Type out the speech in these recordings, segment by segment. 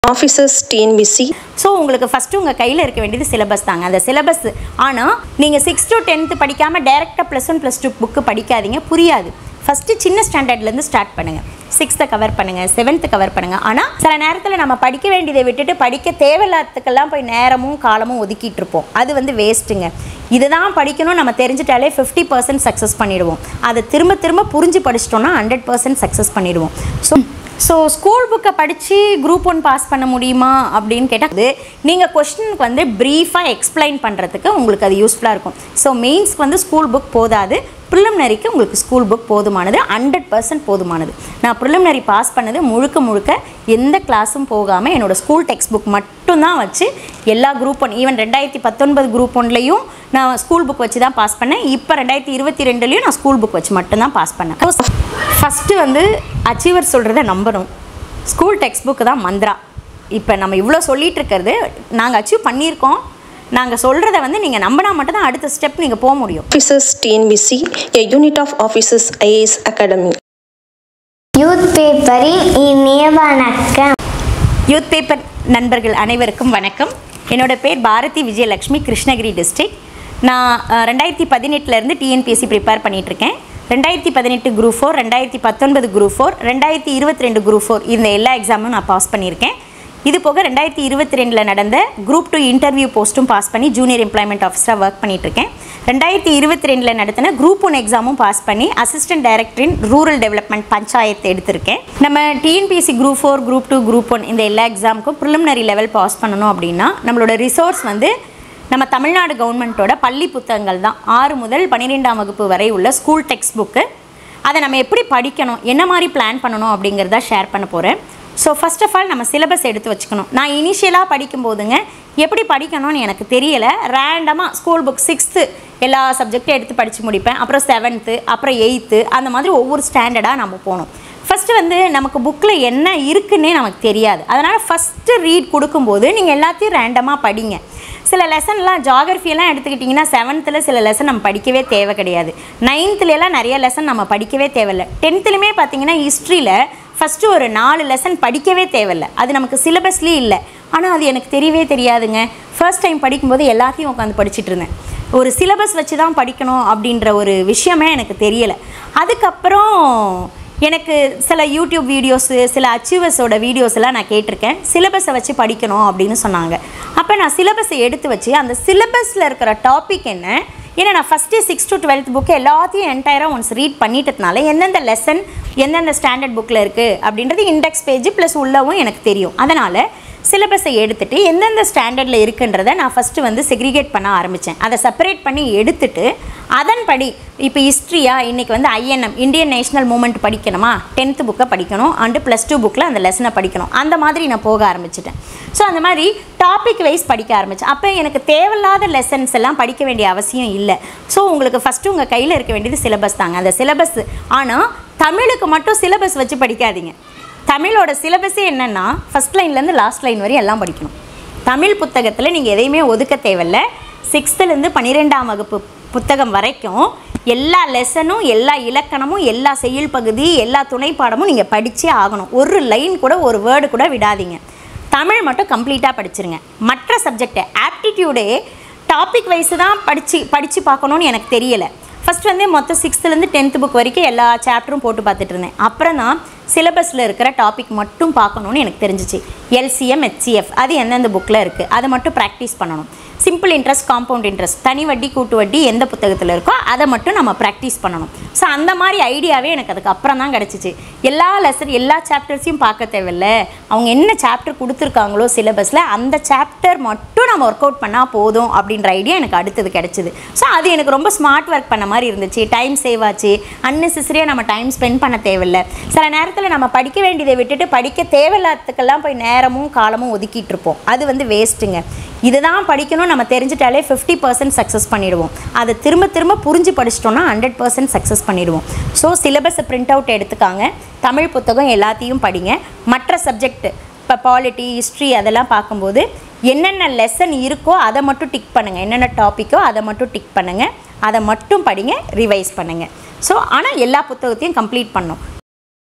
officers TNPC so உங்களுக்கு first உங்கள் கையில் இருக்க வேண்டியது சிலபஸ் தாங்க அந்த சிலபஸ் ஆனால் நீங்கள் சிக்ஸ் to டென்த்து படிக்காமல் டேரெக்டாக plus one plus two book படிக்காதீங்க புரியாது ஃபஸ்ட்டு சின்ன ஸ்டாண்டர்ட்லேருந்து ஸ்டார்ட் பண்ணுங்கள் சிக்ஸ்த்தை கவர் பண்ணுங்கள் செவன்த்து கவர் பண்ணுங்கள் ஆனால் சில நேரத்தில் நம்ம படிக்க வேண்டியதை விட்டுட்டு படிக்க தேவையில்லாததுக்கெல்லாம் போய் நேரமும் காலமும் ஒதுக்கிட்டு இருப்போம் அது வந்து வேஸ்ட்டுங்க இதுதான் படிக்கணும் நம்ம தெரிஞ்சிட்டாலே ஃபிஃப்டி பர்சன்ட் சக்ஸஸ் பண்ணிடுவோம் அதை திரும்ப திரும்ப புரிஞ்சு படிச்சிட்டோம்னா ஹண்ட்ரட் பர்சன்ட் சக்ஸஸ் பண்ணிடுவோம் ஸோ ஸோ ஸ்கூல் புக்கை படித்து குரூப் ஒன் பாஸ் பண்ண முடியுமா அப்படின்னு கேட்டால் நீங்கள் கொஸ்டினுக்கு வந்து ப்ரீஃபாக எக்ஸ்பிளைன் பண்ணுறதுக்கு உங்களுக்கு அது யூஸ்ஃபுல்லாக இருக்கும் ஸோ மெயின்ஸ்க்கு வந்து ஸ்கூல் புக் போதாது ப்ரிலிமினரிக்கு உங்களுக்கு ஸ்கூல் புக் போதுமானது ஹண்ட்ரட் பர்சன்ட் போதுமானது நான் ப்ரிலிமினரி பாஸ் பண்ணது முழுக்க முழுக்க எந்த கிளாஸும் போகாமல் என்னோட ஸ்கூல் டெக்ஸ்ட் புக் மட்டும்தான் வச்சு எல்லா குரூப் ஒன் ஈவன் ரெண்டாயிரத்தி பத்தொன்பது குரூப் ஒன்லையும் நான் ஸ்கூல் புக் வச்சு தான் பாஸ் பண்ணேன் இப்போ ரெண்டாயிரத்தி இருபத்தி ரெண்டுலேயும் நான் ஸ்கூல் புக் வச்சு மட்டும்தான் பாஸ் பண்ணேன் ஃபஸ்ட்டு வந்து அச்சீவர் சொல்கிறத நம்பணும் ஸ்கூல் டெக்ஸ்ட் புக்கு தான் மந்த்ரா இப்போ நம்ம இவ்வளோ சொல்லிட்டு இருக்கிறது நாங்கள் அச்சீவ் பண்ணியிருக்கோம் நாங்கள் சொல்கிறத வந்து நீங்கள் நம்பினா மட்டும்தான் அடுத்த ஸ்டெப் நீங்கள் போக முடியும் officers TNPC a unit of officers IAS academy youth பேப்பரின் இனிய வணக்கம் யூத் பேப்பர் நண்பர்கள் அனைவருக்கும் வணக்கம் என்னோட பேர் பாரதி விஜயலக்ஷ்மி கிருஷ்ணகிரி டிஸ்ட்ரிக்ட் நான் அஹ், ரெண்டாயிரத்தி பதினெட்டுலேருந்து டிஎன்பிஎஸ்சி ப்ரிப்பேர் பண்ணிகிட்ருக்கேன் ரெண்டாயிரத்தி பதினெட்டு குரூப் ஃபோர் ரெண்டாயிரத்தி பத்தொன்பது குரூப் ஃபோர் ரெண்டாயிரத்தி இருபத்தி ரெண்டு குரூப் ஃபோர் இந்த எல்லா எக்ஸாமும் நான் பாஸ் பண்ணியிருக்கேன் இது போக ரெண்டாயிரத்தி இருபத்தி ரெண்டில் நடந்த குரூப் டூ இன்டர்வியூ போஸ்ட்டும் பாஸ் பண்ணி ஜூனியர் எம்ப்ளாய்மெண்ட் ஆஃபீஸராக ஒர்க் பண்ணிகிட்ருக்கேன் ரெண்டாயிரத்தி இருபத்தி ரெண்டில் நடத்தின குரூப் ஒன் எக்ஸாமும் பாஸ் பண்ணி assistant director in rural development panchayat எடுத்திருக்கேன் நம்ம TNPSC group four group two group one இந்த எல்லா எக்ஸாமுக்கும் ப்ரிலிமினரி லெவல் பாஸ் பண்ணணும் அப்படின்னா நம்மளோட ரிசோர்ஸ் வந்து நம்ம தமிழ்நாடு கவர்மெண்ட்டோட பள்ளி புத்தகங்கள் தான் ஆறு முதல் பன்னிரெண்டாம் வகுப்பு வரை உள்ள ஸ்கூல் டெக்ஸ்ட் புக்கு அதை நம்ம எப்படி படிக்கணும் என்ன மாதிரி பிளான் பண்ணணும் அப்படிங்கிறத ஷேர் பண்ண போகிறேன் ஸோ ஃபர்ஸ்ட் ஆஃப் ஆல் நம்ம சிலபஸ் எடுத்து வச்சுக்கணும் நான் இனிஷியலாக படிக்கும்போதுங்க எப்படி படிக்கணும்னு எனக்கு தெரியலை ரேண்டமாக ஸ்கூல் புக் சிக்ஸ்த்து எல்லா சப்ஜெக்டும் எடுத்து படித்து முடிப்பேன் அப்புறம் செவன்த்து அப்புறம் எயித்து அந்த மாதிரி ஒவ்வொரு ஸ்டாண்டர்டாக நம்ம போகணும் ஃபஸ்ட்டு வந்து நமக்கு புக்கில் என்ன இருக்குன்னே நமக்கு தெரியாது அதனால் ஃபஸ்ட்டு ரீட் கொடுக்கும்போது நீங்கள் எல்லாத்தையும் ரேண்டமாக படிங்க சில லெசன்லாம் ஜாகிரஃபியெல்லாம் எடுத்துக்கிட்டிங்கன்னா செவன்த்தில் சில லெசன் நம்ம படிக்கவே தேவை கிடையாது நைன்த்துலலாம் நிறைய லெசன் நம்ம படிக்கவே தேவையில்லை டென்த்துலையுமே பார்த்தீங்கன்னா ஹிஸ்ட்ரியில் ஃபஸ்ட்டு ஒரு நாலு லெசன் படிக்கவே தேவையில்லை அது நமக்கு சிலபஸ்லேயே இல்லை ஆனால் அது எனக்கு தெரியவே தெரியாதுங்க ஃபர்ஸ்ட் டைம் படிக்கும்போது எல்லாத்தையும் உட்காந்து படிச்சுட்டு இருந்தேன் ஒரு சிலபஸ் வச்சு தான் படிக்கணும் அப்படின்ற ஒரு விஷயமே எனக்கு தெரியலை அதுக்கப்புறம் எனக்கு சில யூடியூப் வீடியோஸு சில அச்சீவர்ஸோட வீடியோஸ் எல்லாம் நான் கேட்டிருக்கேன் சிலபஸை வச்சு படிக்கணும் அப்படின்னு சொன்னாங்க அப்போ நான் சிலபஸை எடுத்து வச்சு அந்த சிலபஸில் இருக்கிற டாபிக் என்ன ஏன்னா நான் first six to twelfth book எல்லாத்தையும் என்டையராக ஒன்ஸ் ரீட் பண்ணிட்டதுனால எந்தெந்த லெசன் எந்தெந்த ஸ்டாண்டர்ட் புக்கில் இருக்குது அப்படின்றது இண்டெக்ஸ் பேஜ் ப்ளஸ் உள்ளவும் எனக்கு தெரியும் அதனால் சிலபஸை எடுத்துட்டு எந்தெந்த ஸ்டாண்டர்டில் இருக்குன்றதை நான் ஃபஸ்ட்டு வந்து செக்ரிகேட் பண்ண ஆரம்பித்தேன் அதை செப்பரேட் பண்ணி எடுத்துட்டு அதன்படி இப்போ ஹிஸ்ட்ரியா இன்றைக்கி வந்து ஐஎன்எம் இந்தியன் நேஷனல் மூமெண்ட் படிக்கணுமா டென்த்து புக்கை படிக்கணும் அண்டு ப்ளஸ் டூ புக்கில் அந்த லெசனை படிக்கணும் அந்த மாதிரி நான் போக ஆரம்பிச்சிட்டேன் ஸோ அந்த மாதிரி டாபிக் வைஸ் படிக்க ஆரம்பித்தேன் அப்போ எனக்கு தேவையில்லாத லெசன்ஸ் எல்லாம் படிக்க வேண்டிய அவசியம் இல்லை ஸோ உங்களுக்கு ஃபஸ்ட்டு உங்கள் கையில் இருக்க வேண்டியது சிலபஸ் தாங்க அந்த சிலபஸ் ஆனால் தமிழுக்கு மட்டும் சிலபஸ் வச்சு படிக்காதீங்க தமிழோட சிலபஸே என்னென்னா ஃபஸ்ட் லைன்லேருந்து லாஸ்ட் லைன் வரையும் எல்லாம் படிக்கணும் தமிழ் புத்தகத்தில் நீங்கள் எதையுமே ஒதுக்க தேவையில்ல சிக்ஸ்த்துலேருந்து பன்னிரெண்டாம் வகுப்பு புத்தகம் வரைக்கும் எல்லா லெசனும் எல்லா இலக்கணமும் எல்லா செய்யுள் பகுதி எல்லா துணைப்பாடமும் நீங்கள் படிச்சே ஆகணும் ஒரு லைன் கூட ஒரு வேர்டு கூட விடாதீங்க தமிழ் மட்டும் கம்ப்ளீட்டாக படிச்சிருங்க மற்ற சப்ஜெக்டை ஆப்டிடியூடே டாபிக் வைஸ் தான் படித்து படித்து பார்க்கணுன்னு எனக்கு தெரியலை ஃபஸ்ட் வந்து மொத்தம் சிக்ஸ்த்துலேருந்து டென்த்து புக் வரைக்கும் எல்லா சாப்டரும் போட்டு பார்த்துட்டு இருந்தேன் அப்புறம் தான் சிலபஸில் இருக்கிற டாபிக் மட்டும் பார்க்கணுன்னு எனக்கு தெரிஞ்சிச்சு எல்சிஎம் ஹெச்சிஎஃப் அது எந்தெந்த புக்கில் இருக்குது அதை மட்டும் ப்ராக்டிஸ் பண்ணணும் சிம்பிள் இன்ட்ரெஸ்ட் காம்பவுண்ட் இன்ட்ரெஸ்ட் தனி வட்டி கூட்டு வட்டி எந்த புத்தகத்தில் இருக்கோ அதை மட்டும் நம்ம ப்ராக்டிஸ் பண்ணணும் ஸோ அந்த மாதிரி ஐடியாவே எனக்கு அதுக்கு அப்புறம் தான் கிடச்சிச்சு எல்லா லெசன் எல்லா சாப்டர்ஸையும் பார்க்க தேவையில்ல அவங்க என்ன சாப்டர் கொடுத்துருக்காங்களோ சிலபஸில் அந்த சாப்டர் மட்டும் நம்ம ஒர்க் அவுட் பண்ணால் போதும் அப்படின்ற ஐடியா எனக்கு அடுத்தது கிடச்சிது ஸோ அது எனக்கு ரொம்ப ஸ்மார்ட் ஒர்க் பண்ண மாதிரி இருந்துச்சு டைம் சேவ் ஆச்சு அன்னெசரியாக நம்ம டைம் ஸ்பெண்ட் பண்ண தேவையில்ல சில நேரத்தில் நம்ம படிக்க வேண்டியதை விட்டுட்டு படிக்க தேவையில்லாததுக்கெல்லாம் போய் நேரமும் காலமும் ஒதுக்கிட்டு இருப்போம் அது வந்து வேஸ்ட்டுங்க இதுதான் படிக்கணும் நம்ம தெரிஞ்சிட்டாலே ஃபிஃப்டி பர்சன்ட் சக்ஸஸ் பண்ணிடுவோம் அதை திரும்ப திரும்ப புரிஞ்சு படிச்சிட்டோம்னா ஹண்ட்ரட் பர்சன்ட் சக்ஸஸ் பண்ணிடுவோம் ஸோ சிலபஸை பிரிண்ட் அவுட் எடுத்துக்காங்க தமிழ் புத்தகம் எல்லாத்தையும் படிங்க மற்ற சப்ஜெக்ட் இப்போ பாலிட்டி ஹிஸ்ட்ரி அதெல்லாம் பார்க்கும்போது என்னென்ன லெசன் இருக்கோ அதை மட்டும் டிக் பண்ணுங்கள் என்னென்ன டாப்பிக்கோ அதை மட்டும் டிக் பண்ணுங்கள் அதை மட்டும் படிங்க ரிவைஸ் பண்ணுங்கள் ஸோ ஆனால் எல்லா புத்தகத்தையும் கம்ப்ளீட் பண்ணும்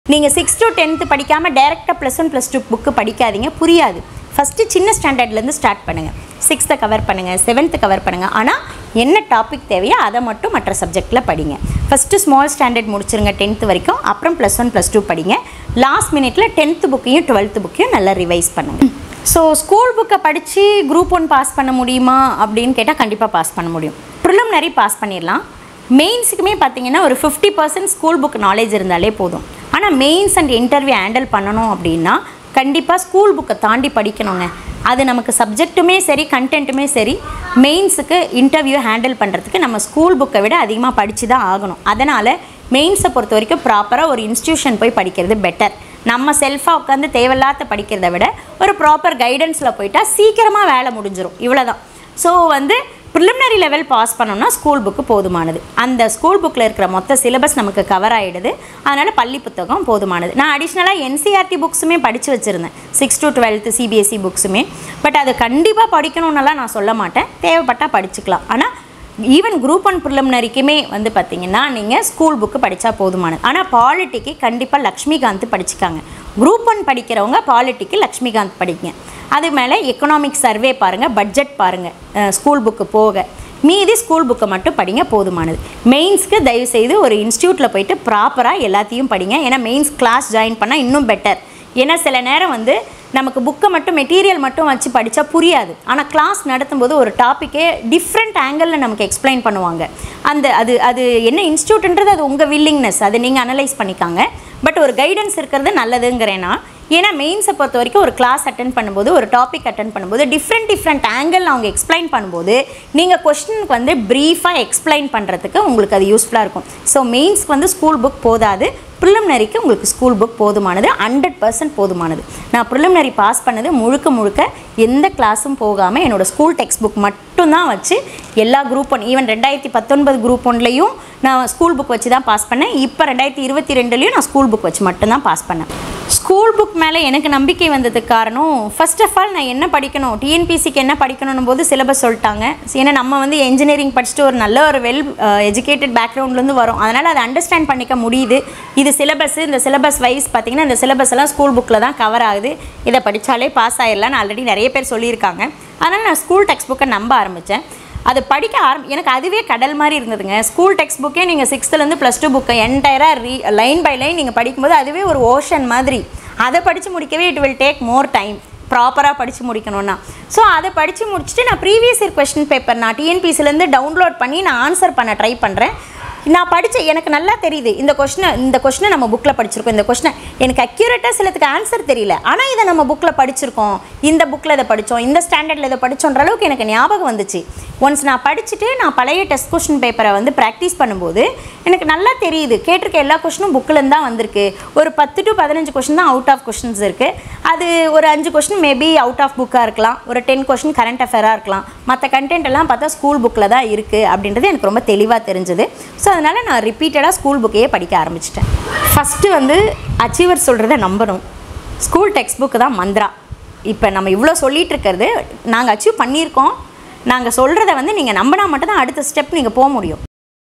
நீங்கள் சிக்ஸ் டு டென்த்து படிக்காமல் டேரெக்டாக plus one plus two book படிக்காதீங்க புரியாது ஃபஸ்ட்டு சின்ன ஸ்டாண்டர்ட்லேருந்து ஸ்டார்ட் பண்ணுங்கள் சிக்ஸ்த்தை கவர் பண்ணுங்கள் செவன்த்து கவர் பண்ணுங்கள் ஆனால் என்ன டாபிக் தேவையோ அதை மட்டும் மற்ற சப்ஜெக்டில் படிங்க ஃபஸ்ட்டு ஸ்மால் ஸ்டாண்டர்ட் முடிச்சிருங்க டென்த்து வரைக்கும் அப்புறம் ப்ளஸ் ஒன் ப்ளஸ் டூ படிங்க லாஸ்ட் மினிட்ல டென்த்து புக்கையும் டுவெல்த்து புக்கையும் நல்லா ரிவைஸ் பண்ணுங்கள் ஸோ ஸ்கூல் புக்கை படித்து குரூப் ஒன் பாஸ் பண்ண முடியுமா அப்படின்னு கேட்டால் கண்டிப்பாக பாஸ் பண்ண முடியும் ப்ரிலிமினரி பாஸ் பண்ணிடலாம் மெயின்ஸுக்குமே பார்த்தீங்கன்னா ஒரு fifty percent school book knowledge இருந்தாலே போதும் ஆனால் மெயின்ஸ் அண்ட் இன்டர்வியூ ஹேண்டில் பண்ணணும் அப்படின்னா கண்டிப்பாக ஸ்கூல் புக்கை தாண்டி படிக்கணுங்க அது நமக்கு சப்ஜெக்ட்டுமே சரி கண்டென்ட்டுமே சரி மெயின்ஸுக்கு இன்டர்வியூ ஹேண்டில் பண்ணுறதுக்கு நம்ம ஸ்கூல் புக்கை விட அதிகமாக படித்து தான் ஆகணும் அதனால் மெயின்ஸை பொறுத்த வரைக்கும் ப்ராப்பராக ஒரு இன்ஸ்டியூஷன் போய் படிக்கிறது பெட்டர் நம்ம செல்ஃபாக உட்காந்து தேவையில்லாத படிக்கிறத விட ஒரு ப்ராப்பர் கைடன்ஸில் போயிட்டா சீக்கிரமாக வேலை முடிஞ்சிடும் இவ்வளோதான் ஸோ வந்து ப்ரிலிமினரி லெவல் பாஸ் பண்ணோம்னா ஸ்கூல் புக்கு போதுமானது அந்த ஸ்கூல் புக்கில் இருக்கிற மொத்த சிலபஸ் நமக்கு கவர் ஆகிடுது அதனால் பள்ளி புத்தகம் போதுமானது நான் அடிஷ்னலாக என்சிஆர்டி புக்ஸுமே படித்து வச்சுருந்தேன் சிக்ஸ் டு டுவெல்த்து சிபிஎஸ்சி புக்ஸுமே பட் அது கண்டிப்பாக படிக்கணும்னெல்லாம் நான் சொல்ல மாட்டேன் தேவைப்பட்டால் படிச்சுக்கலாம் ஆனால் ஈவன் குரூப் ஒன் ப்ரிலிமினரிக்குமே வந்து பார்த்தீங்கன்னா நீங்கள் ஸ்கூல் புக்கு படித்தா போதுமானது ஆனால் பாலிட்டிக்கு கண்டிப்பாக லக்ஷ்மிகாந்த் படிச்சுக்காங்க குரூப் ஒன் படிக்கிறவங்க பாலிட்டிக்கு லக்ஷ்மிகாந்த் படிங்க அது மேலே எக்கனாமிக் சர்வே பாருங்கள் பட்ஜெட் பாருங்கள் ஸ்கூல் புக்கு போக மீதி ஸ்கூல் புக்கை மட்டும் படிங்க போதுமானது மெயின்ஸ்க்கு தயவுசெய்து ஒரு இன்ஸ்டியூட்டில் போயிட்டு ப்ராப்பராக எல்லாத்தையும் படிங்க ஏன்னா மெயின்ஸ் கிளாஸ் ஜாயின் பண்ணால் இன்னும் பெட்டர் ஏன்னா சில நேரம் வந்து நமக்கு புக்கை மட்டும் மெட்டீரியல் மட்டும் வச்சு படித்தா புரியாது ஆனால் கிளாஸ் நடத்தும்போது ஒரு டாப்பிக்கே டிஃப்ரெண்ட் ஆங்கிளில் நமக்கு எக்ஸ்பிளைன் பண்ணுவாங்க அந்த அது அது என்ன இன்ஸ்டியூட்ன்றது அது உங்கள் வில்லிங்னஸ் அதை நீங்கள் அனலைஸ் பண்ணிக்காங்க பட் ஒரு கைடன்ஸ் இருக்கிறது நல்லதுங்கிறேன்னா ஏன்னா மெயின்ஸை பொறுத்த வரைக்கும் ஒரு கிளாஸ் அட்டன் பண்ணும்போது ஒரு டாபிக் அட்டன் பண்ணும்போது டிஃப்ரெண்ட் டிஃப்ரெண்ட் ஆங்கிள் அவங்க எக்ஸ்பிளைன் பண்ணும்போது நீங்கள் கொஸ்டினுக்கு வந்து ப்ரீஃபாக எக்ஸ்பிளைன் பண்ணுறதுக்கு உங்களுக்கு அது யூஸ்ஃபுல்லாக இருக்கும் ஸோ மெயின்ஸ்க்கு வந்து ஸ்கூல் புக் போதாது ப்ரிலிமினரிக்கு உங்களுக்கு ஸ்கூல் புக் போதுமானது ஹண்ட்ரட் பர்சன்ட் போதுமானது நான் ப்ரிலிமினரி பாஸ் பண்ணது முழுக்க முழுக்க எந்த கிளாஸும் போகாமல் என்னோட ஸ்கூல் டெக்ஸ்ட் புக் மட்டும்தான் வச்சு எல்லா குரூப் ஒன் ஈவன் ரெண்டாயிரத்தி பத்தொன்பது குரூப் ஒன்லையும் நான் ஸ்கூல் புக் வச்சு தான் பாஸ் பண்ணேன் இப்போ ரெண்டாயிரத்தி இருபத்தி ரெண்டுலேயும் நான் ஸ்கூல் புக் வச்சு மட்டும்தான் பாஸ் பண்ணேன் ஸ்கூல் புக் மேலே எனக்கு நம்பிக்கை வந்ததுக்கு காரணம் ஃபர்ஸ்ட் ஆஃப் ஆல் நான் என்ன படிக்கணும் டிஎன்பிசிக்கு என்ன படிக்கணும் போது சிலபஸ் சொல்லிட்டாங்க ஏன்னா நம்ம வந்து இன்ஜினியரிங் படிச்சுட்டு ஒரு நல்ல ஒரு வெல் எஜுகேட்டட் பேக்ரவுண்ட்லேருந்து வரோம் அதனால் அதை அண்டர்ஸ்டாண்ட் பண்ணிக்க முடியுது இது சிலபஸ் இந்த சிலபஸ் வைஸ் பார்த்தீங்கன்னா இந்த சிலபஸ் எல்லாம் ஸ்கூல் புக்கில் தான் கவர் ஆகுது இதை படித்தாலே பாஸ் ஆயிடலாம்னு ஆல்ரெடி நிறைய பேர் சொல்லியிருக்காங்க அதனால் நான் ஸ்கூல் டெக்ஸ்ட் புக்கை நம்ப ஆரம்பித்தேன் அது படிக்க ஆரம் எனக்கு அதுவே கடல் மாதிரி இருந்ததுங்க ஸ்கூல் டெக்ஸ்ட் புக்கே நீங்கள் சிக்ஸ்த்துலேருந்து ப்ளஸ் டூ புக்கை என்டையராக ரீ லைன் பை லைன் நீங்கள் படிக்கும்போது அதுவே ஒரு ஓஷன் மாதிரி அதை படித்து முடிக்கவே it will take more time ப்ராப்பராக படித்து முடிக்கணும்னா ஸோ அதை படித்து முடிச்சுட்டு நான் ப்ரீவியஸ் இயர் கொஸ்டின் பேப்பர் நான் டிஎன்பிசிலேருந்து டவுன்லோட் பண்ணி நான் ஆன்சர் பண்ண ட்ரை பண்ணுறேன் நான் படித்த எனக்கு நல்லா தெரியுது இந்த கொஷினை இந்த கொஷினை நம்ம புக்கில் படிச்சிருக்கோம் இந்த கொஷினை எனக்கு அக்யூரேட்டாக சிலத்துக்கு ஆன்சர் தெரியல ஆனால் இதை நம்ம புக்கில் படிச்சிருக்கோம் இந்த புக்கில் இதை படித்தோம் இந்த ஸ்டாண்டர்டில் இதை படித்தோன்ற அளவுக்கு எனக்கு ஞாபகம் வந்துச்சு ஒன்ஸ் நான் படிச்சுட்டு நான் பழைய டெஸ்ட் கொஷின் பேப்பரை வந்து ப்ராக்டிஸ் பண்ணும்போது எனக்கு நல்லா தெரியுது கேட்டிருக்க எல்லா கொஷினும் புக்கிலேருந்து தான் வந்திருக்கு ஒரு பத்து டு பதினஞ்சு கொஷின் தான் அவுட் ஆஃப் கொஷின்ஸ் இருக்குது அது ஒரு அஞ்சு கொஷின் மேபி அவுட் ஆஃப் புக்காக இருக்கலாம் ஒரு டென் கொஷின் கரண்ட் அஃபேராக இருக்கலாம் மற்ற கண்டென்ட் எல்லாம் பார்த்தா ஸ்கூல் புக்கில் தான் இருக்குது அப்படின்றது எனக்கு ரொம்ப தெளிவாக தெரிஞ்சது ஸோ அதனால் நான் ரிப்பீட்டடாக ஸ்கூல் புக்கையே படிக்க ஆரம்பிச்சிட்டேன் ஃபஸ்ட்டு வந்து அச்சீவர் சொல்கிறத நம்பணும் ஸ்கூல் டெக்ஸ்ட் புக்கு தான் மந்த்ரா இப்போ நம்ம இவ்வளோ சொல்லிட்டு இருக்கிறது நாங்கள் அச்சீவ் பண்ணியிருக்கோம் நாங்கள் சொல்கிறத வந்து நீங்கள் நம்பினா மட்டும்தான் அடுத்த ஸ்டெப் நீங்கள் போக முடியும்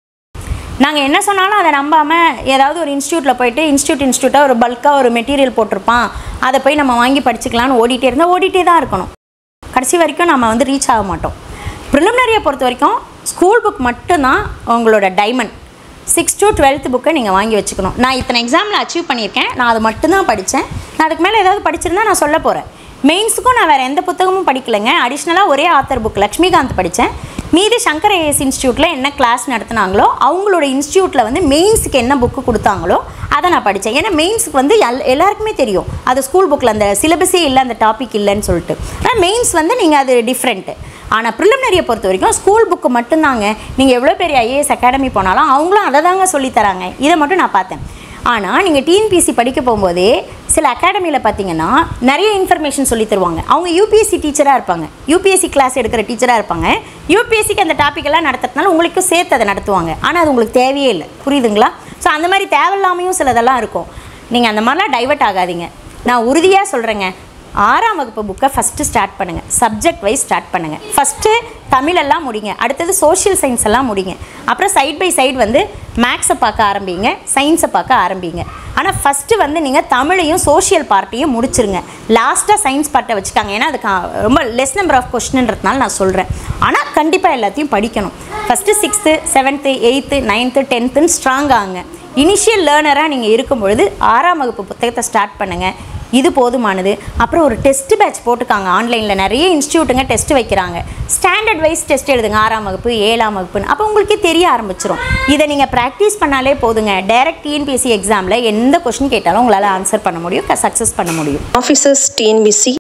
நாங்கள் என்ன சொன்னாலும் அதை நம்பாமல் ஏதாவது ஒரு இன்ஸ்டியூட்டில் போயிட்டு இன்ஸ்டியூட் இன்ஸ்டியூட்டாக ஒரு பல்காக ஒரு மெட்டீரியல் போட்டிருப்பான் அதை போய் நம்ம வாங்கி படிச்சுக்கலான்னு ஓடிட்டே இருந்தால் ஓடிட்டே தான் இருக்கணும் கடைசி வரைக்கும் நம்ம வந்து ரீச் ஆக மாட்டோம் ப்ரிலிமினரியை பொறுத்த வரைக்கும் ஸ்கூல் புக் மட்டும்தான் உங்களோட டைமண்ட் சிக்ஸ் to டுவெல்த் புக்கை நீங்கள் வாங்கி வச்சுக்கணும் நான் இத்தனை எக்ஸாமில் அச்சீவ் பண்ணியிருக்கேன் நான் அது மட்டும்தான் படித்தேன் நான் அதுக்கு மேலே ஏதாவது படிச்சிருந்தா நான் சொல்ல போகிறேன் மெயின்ஸுக்கும் நான் வேறு எந்த புத்தகமும் படிக்கலைங்க அடிஷ்னலாக ஒரே ஆத்தர் புக் லக்ஷ்மிகாந்த் படித்தேன் மீதி சங்கர் ஏஎஸ் இன்ஸ்டியூட்டில் என்ன கிளாஸ் நடத்துனாங்களோ அவங்களோட இன்ஸ்டியூட்டில் வந்து மெயின்ஸுக்கு என்ன புக்கு கொடுத்தாங்களோ அதை நான் படித்தேன் ஏன்னா மெயின்ஸுக்கு வந்து எல் எல்லாருக்குமே தெரியும் அது ஸ்கூல் புக்கில் அந்த சிலபஸே இல்லை அந்த டாபிக் இல்லைன்னு சொல்லிட்டு ஆனால் மெயின்ஸ் வந்து நீங்கள் அது டிஃப்ரெண்ட்டு ஆனால் ப்ரிலிமினரியை பொறுத்த வரைக்கும் ஸ்கூல் புக்கு மட்டும்தாங்க நீங்கள் எவ்வளோ பெரிய ஐஏஎஸ் அகாடமி போனாலும் அவங்களும் அதை தாங்க சொல்லித்தராங்க இதை மட்டும் நான் பார்த்தேன் ஆனால் நீங்கள் டிஎன்பிசி படிக்க போகும்போதே சில அகாடமியில் பார்த்தீங்கன்னா நிறைய இன்ஃபர்மேஷன் சொல்லி தருவாங்க அவங்க யூபிஎஸ்சி டீச்சராக இருப்பாங்க யூபிஎஸ்சி கிளாஸ் எடுக்கிற டீச்சராக இருப்பாங்க யூபிஎஸ்சிக்கு அந்த டாபிக் எல்லாம் நடத்துறதுனால உங்களுக்கும் சேர்த்து அதை நடத்துவாங்க ஆனால் அது உங்களுக்கு தேவையே இல்லை புரியுதுங்களா ஸோ அந்த மாதிரி தேவையில்லாமையும் சிலதெல்லாம் இருக்கும் நீங்கள் அந்த மாதிரிலாம் டைவர்ட் ஆகாதீங்க நான் உறுதியாக சொல்கிறேங்க ஆறாம் வகுப்பு புக்கை ஃபஸ்ட்டு ஸ்டார்ட் பண்ணுங்கள் சப்ஜெக்ட் வைஸ் ஸ்டார்ட் பண்ணுங்கள் ஃபஸ்ட்டு தமிழெல்லாம் முடிங்க அடுத்தது சோஷியல் சயின்ஸ் எல்லாம் முடிங்க அப்புறம் சைட் பை சைடு வந்து மேக்ஸை பார்க்க ஆரம்பிங்க சயின்ஸை பார்க்க ஆரம்பிங்க ஆனால் ஃபஸ்ட்டு வந்து நீங்கள் தமிழையும் சோஷியல் பார்ட்டையும் முடிச்சிருங்க லாஸ்ட்டாக சயின்ஸ் பார்ட்டை வச்சுக்காங்க ஏன்னா அதுக்கு அஹ், ரொம்ப லெஸ் நம்பர் ஆஃப் கொஸ்டின்ன்றதுனால நான் சொல்கிறேன் ஆனால் கண்டிப்பாக எல்லாத்தையும் படிக்கணும் first sixth seventh eighth ninth டென்த்துன்னு ஸ்ட்ராங் ஆகுங்க இனிஷியல் லேர்னராக நீங்கள் இருக்கும் பொழுது ஆறாம் வகுப்பு புத்தகத்தை ஸ்டார்ட் பண்ணுங்கள் இது போதுமானது அப்புறம் ஒரு டெஸ்ட் பேட்ச் போட்டுக்காங்க ஆன்லைனில் நிறைய இன்ஸ்டியூட்டுங்க டெஸ்ட் வைக்கிறாங்க ஸ்டாண்டர்ட் வைஸ் டெஸ்ட் எழுதுங்க ஆறாம் வகுப்பு ஏழாம் வகுப்புன்னு அப்போ உங்களுக்கே தெரிய ஆரம்பிச்சிரும் இதை நீங்கள் ப்ராக்டிஸ் பண்ணாலே போதுங்க டைரக்ட் டிஎன்பிஎஸ்சி எக்ஸாமில் எந்த கொஸ்டின் கேட்டாலும் உங்களால் ஆன்சர் பண்ண முடியும் சக்ஸஸ் பண்ண முடியும் Officers TNBC